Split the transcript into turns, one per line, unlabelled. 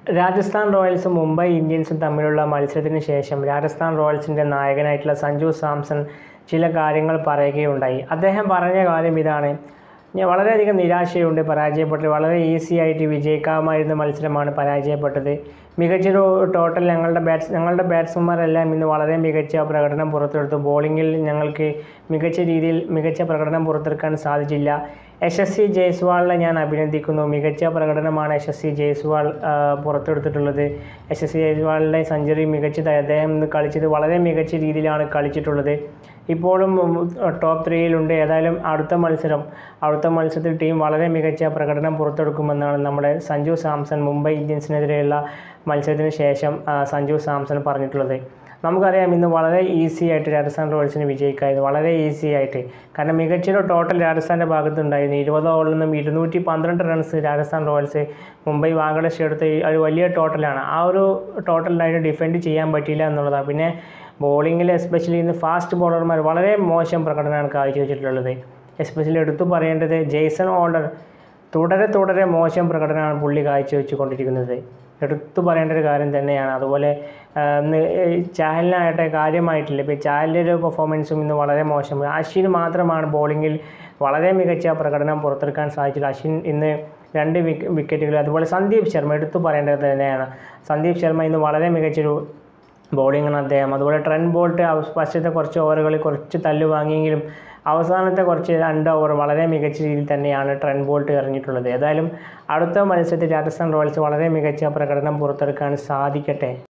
രാജസ്ഥാൻ റോയൽസും മുംബൈ ഇന്ത്യൻസും തമ്മിലുള്ള മത്സരത്തിന് ശേഷം രാജസ്ഥാൻ റോയൽസിൻ്റെ നായകനായിട്ടുള്ള സഞ്ജു സാംസൺ ചില കാര്യങ്ങൾ പറയുകയുണ്ടായി അദ്ദേഹം പറഞ്ഞ കാര്യം ഇതാണ് ഞാൻ വളരെയധികം നിരാശയുണ്ട് പരാജയപ്പെട്ടത് വളരെ ഈസി ആയിട്ട് വിജയിക്കാമായിരുന്ന മത്സരമാണ് പരാജയപ്പെട്ടത് മികച്ചൊരു ടോട്ടൽ ഞങ്ങളുടെ ബാറ്റ്സ് ഞങ്ങളുടെ ബാറ്റ്സ്മാരെല്ലാം ഇന്ന് വളരെ മികച്ച പ്രകടനം പുറത്തെടുത്തു ബോളിങ്ങിൽ ഞങ്ങൾക്ക് മികച്ച രീതിയിൽ മികച്ച പ്രകടനം പുറത്തെടുക്കാൻ സാധിച്ചില്ല എസ് എസ് സി ജയ്സ്വാളിനെ ഞാൻ അഭിനന്ദിക്കുന്നു മികച്ച പ്രകടനമാണ് എസ് എസ് സി ജയ്സ്വാൾ ആ, പുറത്തെടുത്തിട്ടുള്ളത് എസ് എസ് സി ജയ്സ്വാളിൻ്റെ സെഞ്ചുറി മികച്ചതായി അദ്ദേഹം ഇന്ന് കളിച്ചത് വളരെ മികച്ച രീതിയിലാണ് കളിച്ചിട്ടുള്ളത് ഇപ്പോഴും ഉം, ടോപ്പ് ത്രീയിലുണ്ട് ഏതായാലും അടുത്ത മത്സരം അടുത്ത മത്സരത്തിൽ ടീം വളരെ മികച്ച പ്രകടനം പുറത്തെടുക്കുമെന്നാണ് നമ്മുടെ സഞ്ജു സാംസൺ മുംബൈ ഇന്ത്യൻസിനെതിരെയുള്ള മത്സരത്തിന് ശേഷം ആ, സഞ്ജു സാംസൺ പറഞ്ഞിട്ടുള്ളത് നമുക്കറിയാം ഇന്ന് വളരെ ഈസി ആയിട്ട് രാജസ്ഥാൻ റോയൽസിന് വിജയിക്കായിരുന്നു വളരെ ഈസി ആയിട്ട് കാരണം മികച്ചൊരു ടോട്ടൽ രാജസ്ഥാൻ്റെ ഭാഗത്തുണ്ടായിരുന്നു ഇരുപത് ഓവറിൽ നിന്നും ഇരുന്നൂറ്റി പന്ത്രണ്ട് റൺസ് രാജസ്ഥാൻ റോയൽസ് മുംബൈ വാങ്കഡേഷ് എടുത്ത ഈ ഒരു വലിയ ടോട്ടലാണ് ആ ഒരു ടോട്ടലിനായിട്ട് ഡിഫെൻഡ് ചെയ്യാൻ പറ്റിയില്ല എന്നുള്ളതാണ് പിന്നെ ബോളിങ്ങിൽ എസ്പെഷ്യലി ഇന്ന് ഫാസ്റ്റ് ബോളർമാർ വളരെ മോശം പ്രകടനമാണ് കാഴ്ചവെച്ചിട്ടുള്ളത് എസ്പെഷ്യലി എടുത്തു പറയേണ്ടത് ജെയ്സൺ ഓൾഡർ തുടരെ തുടരെ മോശം പ്രകടനമാണ് പുള്ളി കാഴ്ചവെച്ചുകൊണ്ടിരിക്കുന്നത് എടുത്തു പറയേണ്ട ഒരു കാര്യം തന്നെയാണ് അതുപോലെ ആ, ഇന്ന് ഈ ചാഹലിനാകട്ടെ കാര്യമായിട്ടില്ല ഇപ്പോൾ ചാഹലിൻ്റെ ഒരു പെർഫോമൻസും ഇന്ന് വളരെ മോശം അശ്വിൻ മാത്രമാണ് ബോളിങ്ങിൽ വളരെ മികച്ച പ്രകടനം പുറത്തെടുക്കാൻ സാധിച്ചില്ല അശ്വിൻ ഇന്ന് രണ്ട് വിക്ക വിക്കറ്റുകൾ അതുപോലെ സന്ദീപ് ശർമ്മ എടുത്തു പറയേണ്ടത് തന്നെയാണ് സന്ദീപ് ശർമ്മ ഇന്ന് വളരെ മികച്ചൊരു ബോളിങ്ങാണ് അദ്ദേഹം അതുപോലെ ട്രെൻ ബോൾട്ട് അവ- ഫസ്റ്റത്തെ കുറച്ച് ഓവറുകളിൽ കുറച്ച് തല്ല് വാങ്ങിയെങ്കിലും അവസാനത്തെ കുറച്ച് രണ്ട് ഓവർ വളരെ മികച്ച രീതിയിൽ തന്നെയാണ് ട്രെൻ ബോൾട്ട് എറിഞ്ഞിട്ടുള്ളത് ഏതായാലും അടുത്ത മത്സരത്തിൽ രാജസ്ഥാൻ റോയൽസ് വളരെ മികച്ച പ്രകടനം പുറത്തെടുക്കാൻ സാധിക്കട്ടെ